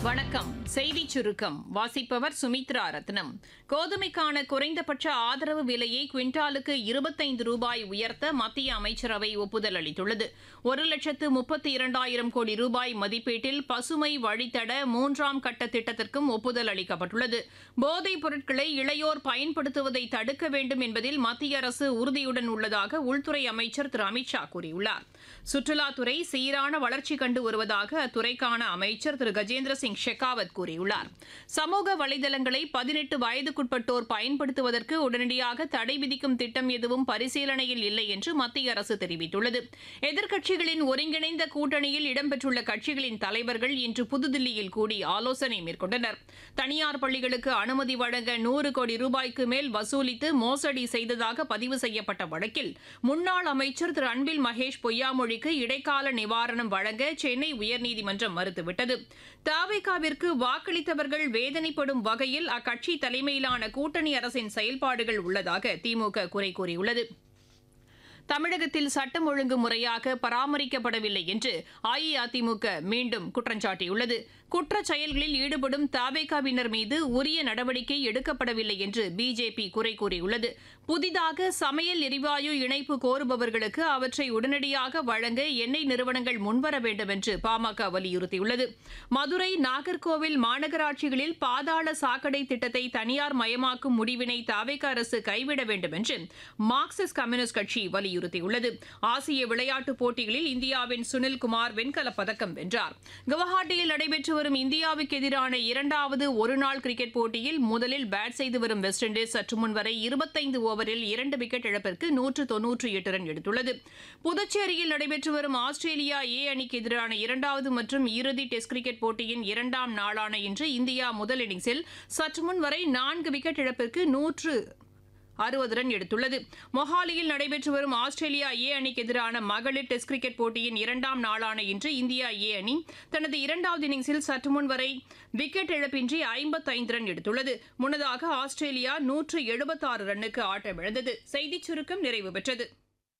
வணக்கம் செய்தி சுருக்கம் வாசிப்பவர் சுமித்ரா ரத்னம் கோதுமைக்கான குறைந்தபட்ச ஆதரவு விலையை குவிண்டாலுக்கு இருபத்தைந்து ரூபாய் உயர்த்த மத்திய அமைச்சரவை ஒப்புதல் அளித்துள்ளது ஒரு லட்சத்து முப்பத்தி இரண்டாயிரம் கோடி ரூபாய் மதிப்பீட்டில் பசுமை வழித்தட மூன்றாம் கட்ட திட்டத்திற்கும் ஒப்புதல் அளிக்கப்பட்டுள்ளது போதைப் பொருட்களை இளையோர் பயன்படுத்துவதை தடுக்க வேண்டும் என்பதில் மத்திய அரசு உறுதியுடன் உள்ளதாக உள்துறை அமைச்சர் திரு அமித்ஷா கூறியுள்ளார் சுற்றுலாத்துறை சீரான வளர்ச்சி கண்டு வருவதாக அத்துறைக்கான அமைச்சர் திரு கஜேந்திர சிங் ஷெகாவத் கூறியுள்ளார் சமூக வலைதளங்களை பதினெட்டு வயதுக்குட்பட்டோர் பயன்படுத்துவதற்கு உடனடியாக தடை விதிக்கும் திட்டம் எதுவும் பரிசீலனையில் இல்லை என்று மத்திய அரசு தெரிவித்துள்ளது எதிர்க்கட்சிகளின் ஒருங்கிணைந்த கூட்டணியில் இடம்பெற்றுள்ள கட்சிகளின் தலைவர்கள் இன்று புதுதில்லியில் கூடி ஆலோசனை மேற்கொண்டனர் தனியார் பள்ளிகளுக்கு அனுமதி வழங்க நூறு கோடி ரூபாய்க்கு மேல் வசூலித்து மோசடி செய்ததாக பதிவு செய்யப்பட்ட வழக்கில் முன்னாள் அமைச்சர் திரு அன்பில் மகேஷ் பொய்யாமொழிக்கு இடைக்கால நிவாரணம் வழங்க சென்னை உயர்நீதிமன்றம் மறுத்துவிட்டது தாவேகாவிற்கு வாக்களித்தவர்கள் வேதனைப்படும் வகையில் அக்கட்சி தலைமையிலான கூட்டணி அரசின் செயல்பாடுகள் உள்ளதாக திமுக குறை கூறியுள்ளது தமிழகத்தில் சட்டம் ஒழுங்கு முறையாக பராமரிக்கப்படவில்லை என்று அஇஅதிமுக மீண்டும் குற்றஞ்சாட்டியுள்ளது குற்றச் செயல்களில் ஈடுபடும் தாவேகாவினர் மீது உரிய நடவடிக்கை எடுக்கப்படவில்லை என்று பிஜேபி குறை கூறியுள்ளது புதிதாக சமையல் எரிவாயு இணைப்பு கோருபவர்களுக்கு அவற்றை உடனடியாக வழங்க எண்ணெய் நிறுவனங்கள் முன்வர வேண்டும் என்று பாமக வலியுறுத்தியுள்ளது மதுரை நாகர்கோவில் மாநகராட்சிகளில் பாதாள சாக்கடை திட்டத்தை தனியார் மயமாக்கும் முடிவினை தாவேக அரசு கைவிட வேண்டும் என்று மார்க்சிஸ்ட் கம்யூனிஸ்ட் கட்சி வலியுறுத்தியுள்ளது ஆசிய விளையாட்டுப் போட்டிகளில் இந்தியாவின் சுனில்குமார் வெண்கலப் பதக்கம் வென்றார் குவஹாட்டியில் நடைபெற்று வரும் இந்தியாவுக்கு எதிரான இரண்டாவது ஒருநாள் கிரிக்கெட் போட்டியில் முதலில் பேட் செய்து வரும் வெஸ்ட் இண்டீஸ் சற்று முன் வரை இருபத்தைந்து ஓவரில் இரண்டு விக்கெட் இழப்பிற்கு நூற்று தொன்னூற்று எட்டு ரன் எடுத்துள்ளது புதுச்சேரியில் நடைபெற்று வரும் ஆஸ்திரேலியா ஏ அணிக்கு எதிரான இரண்டாவது மற்றும் இறுதி டெஸ்ட் கிரிக்கெட் போட்டியின் இரண்டாம் நாளான இன்று இந்தியா முதல் இன்னிங்ஸில் சற்று முன் வரை நான்கு விக்கெட் இழப்பிற்கு நூற்று அறுபது ரன் எடுத்துள்ளது மொஹாலியில் நடைபெற்று வரும் ஆஸ்திரேலியா ஏ அணிக்கு எதிரான மகளிர் டெஸ்ட் கிரிக்கெட் போட்டியின் இரண்டாம் நாளான இன்று இந்தியா ஏ அணி தனது இரண்டாவது இன்னிங்ஸில் சற்று முன் வரை விக்கெட் இழப்பின்றி ஐம்பத்தைந்து ரன் எடுத்துள்ளது முன்னதாக ஆஸ்திரேலியா நூற்று எழுபத்தாறு ரன்னுக்கு ஆட்டமிழந்தது செய்திச் சுருக்கம் நிறைவு பெற்றது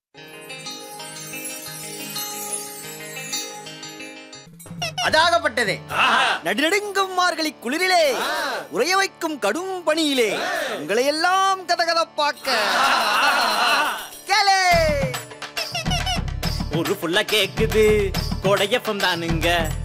அதாகப்பட்டதே நடுநடுங்கும் மார்கழி குளிரிலே உறைய வைக்கும் கடும் பணியிலே உங்களை எல்லாம் கதகதப்பாக்க கேளே ஒரு புள்ள கேக்குது கொடையப்பம் தானுங்க